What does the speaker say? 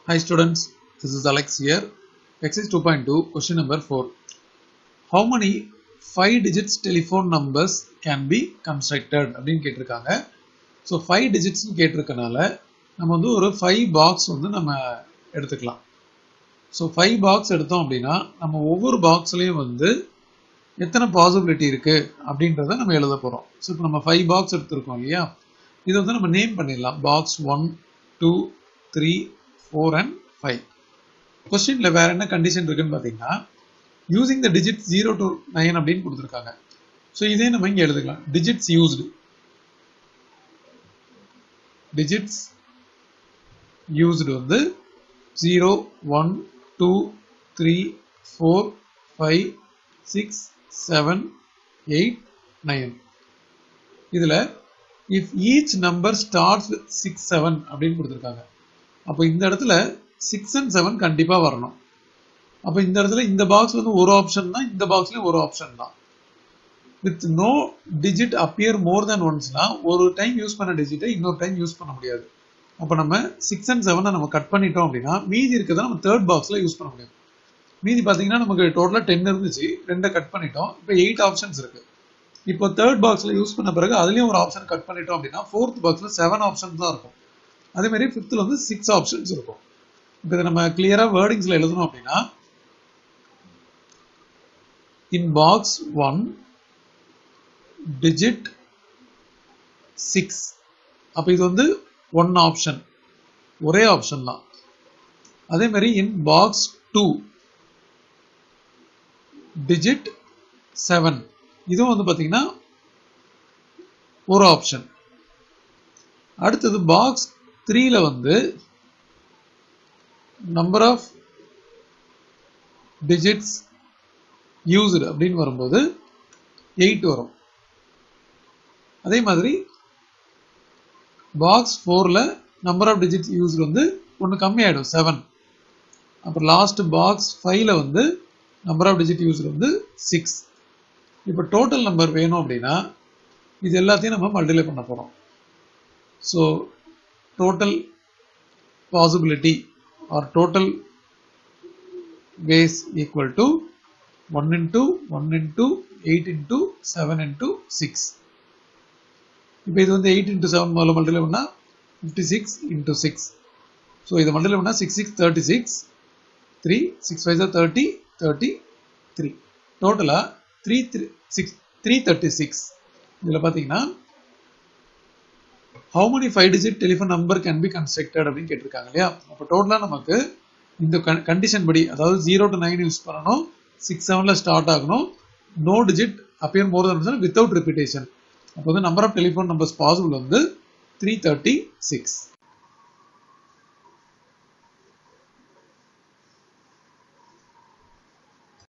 Hi students, this is Alex here. Exercise 2.2, question number 4. How many 5 digits telephone numbers can be constructed அப்படின்னு கேட்டிருக்காங்க so five டிஜிட்ஸ்னு கேட்டிருக்கனால நம்ம வந்து ஒரு five box வந்து நம்ம எடுத்துக்கலாம் ஸோ ஃபைவ் பாக்ஸ் எடுத்தோம் அப்படின்னா நம்ம ஒவ்வொரு பாக்ஸ்லேயும் வந்து எத்தனை பாசிபிலிட்டி இருக்கு அப்படின்றத நம்ம எழுத போகிறோம் ஸோ இப்போ நம்ம ஃபைவ் பாக்ஸ் எடுத்திருக்கோம் இல்லையா இது வந்து நம்ம நேம் பண்ணிடலாம் box one two three four and five கொஸ்டினில் வேற என்ன கண்டிஷன் இருக்குன்னு பார்த்தீங்கன்னா using the digit zero to nine அப்படின்னு கொடுத்துருக்காங்க ஸோ இதே நம்ம இங்கே எழுதுக்கலாம் டிஜிட்ஸ் யூஸ்டு டிஜிட்ஸ் யூஸ்டு வந்து zero one two three four five six seven eight nine இதில் if each number starts with six seven அப்படின்னு கொடுத்துருக்காங்க அப்போ இந்த இடத்துல சிக்ஸ் அண்ட் செவன் கண்டிப்பாக வரணும் அப்போ இந்த இடத்துல இந்த பாக்ஸ் வந்து ஒரு ஆப்ஷன் தான் இந்த பாக்ஸ்லேயும் ஒரு ஆப்ஷன் தான் with no digit appear more than ஒன்ஸ்னா ஒரு டைம் யூஸ் பண்ண டிஜிட்டை இன்னொரு டைம் யூஸ் பண்ண முடியாது அப்போ நம்ம சிக்ஸ் அண்ட் செவனை நம்ம கட் பண்ணிட்டோம் அப்படின்னா மீதி இருக்கிறத நம்ம தேர்ட் பாக்ஸில் யூஸ் பண்ண முடியும் மீதி பார்த்தீங்கன்னா நமக்கு டோட்டலாக டென் இருந்துச்சு ரெண்டை கட் பண்ணிட்டோம் இப்போ எயிட் ஆப்ஷன்ஸ் இருக்கு இப்போ தேர்ட் பாக்ஸில் யூஸ் பண்ண பிறகு அதுலேயும் ஒரு ஆப்ஷன் கட் பண்ணிட்டோம் அப்படின்னா ஃபோர்த் பாக்ஸில் செவன் ஆப்ஷன்ஸ் தான் இருக்கும் அதே மாதிரி ஃபிஃப்த்தில் வந்து சிக்ஸ் ஆப்ஷன்ஸ் இருக்கும் இப்போ இதை நம்ம கிளியராக வேர்டிங்ஸில் எழுதணும் அப்படின்னா in box one digit six அப்போ இது வந்து ஒன் ஆப்ஷன் ஒரே ஆப்ஷன் தான் அதே மாதிரி in box two digit seven இதுவும் வந்து பார்த்தீங்கன்னா ஒரு ஆப்ஷன் அடுத்தது பாக்ஸ் த்ரீல வந்து நம்பர் ஆஃப் டிஜிட்ஸ் யூஸ்டு அப்படின்னு வரும்போது எயிட் வரும் அதே மாதிரி பாக்ஸ் ஃபோரில் நம்பர் ஆஃப் டிஜிட்ஸ் யூஸ் வந்து ஒன்று கம்மியாயிடும் செவன் அப்புறம் லாஸ்ட் பாக்ஸ் ஃபைவ்ல வந்து நம்பர் ஆஃப் டிஜிட் யூஸ் வந்து சிக்ஸ் இப்போ டோட்டல் நம்பர் வேணும் அப்படின்னா இது எல்லாத்தையும் நம்ம மல்டிப்ளை பண்ண போகிறோம் so total possibility or total ways equal to one into one into eight into seven into six இப்போ இது வந்து எயிட் இன்டூ செவன் முதல்ல மல்டிப்ளை பண்ணால் fifty six into six so இதை மல்டிப்ளை பண்ணால் six six thirty six three six five thirty thirty three டோட்டலாக three three six three thirty six இதில் பார்த்தீங்கன்னா how many five digit telephone number can be constructed அப்படின்னு கேட்டிருக்காங்க இல்லையா அப்போ டோட்டலாக நமக்கு இந்த கண்டிஷன் படி அதாவது ஜீரோ டு நைன் யூஸ் பண்ணணும் சிக்ஸ் செவனில் ஸ்டார்ட் ஆகணும் no digit appear more than without repetition அப்போ வந்து number of telephone numbers possible வந்து த்ரீ தேர்ட்டி சிக்ஸ்